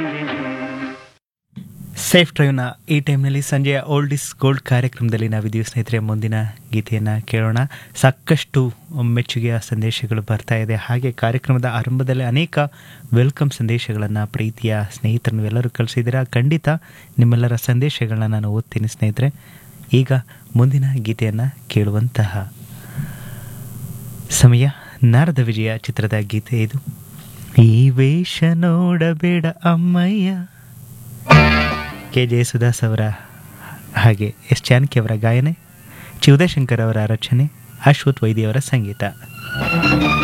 safe ಡ್ರೈವ್ನ ಈ ಟೈಮ್ನಲ್ಲಿ ಸಂಜೆಯ ಓಲ್ಡ್ ಇಸ್ ಗೋಲ್ಡ್ ಕಾರ್ಯಕ್ರಮದಲ್ಲಿ ನಾವಿದ್ದೀವಿ ಸ್ನೇಹಿತರೆ ಮುಂದಿನ ಗೀತೆಯನ್ನು ಕೇಳೋಣ ಸಾಕಷ್ಟು ಮೆಚ್ಚುಗೆಯ ಸಂದೇಶಗಳು ಬರ್ತಾ ಇದೆ ಹಾಗೆ ಕಾರ್ಯಕ್ರಮದ ಆರಂಭದಲ್ಲಿ ಅನೇಕ ವೆಲ್ಕಮ್ ಸಂದೇಶಗಳನ್ನು ಪ್ರೀತಿಯ ಸ್ನೇಹಿತರನ್ನು ಎಲ್ಲರೂ ಕಳಿಸಿದ್ದೀರಾ ಖಂಡಿತ ನಿಮ್ಮೆಲ್ಲರ ಸಂದೇಶಗಳನ್ನ ನಾನು ಓದ್ತೀನಿ ಸ್ನೇಹಿತರೆ ಈಗ ಮುಂದಿನ ಗೀತೆಯನ್ನು ಕೇಳುವಂತಹ ಸಮಯ ನಾರದ ವಿಜಯ ಚಿತ್ರದ ಗೀತೆ ಇದು ಈ ವೇಷ ನೋಡಬೇಡ ಅಮ್ಮಯ್ಯ ಕೆ ಜಯಸುದಾಸ್ ಅವರ ಹಾಗೆ ಎಸ್ ಜಾನಕಿ ಅವರ ಗಾಯನೆ ಚಿ ಉದಯಶಂಕರ್ ಅವರ ರಚನೆ ಅಶ್ವಥ್ ವೈದ್ಯ ಅವರ ಸಂಗೀತ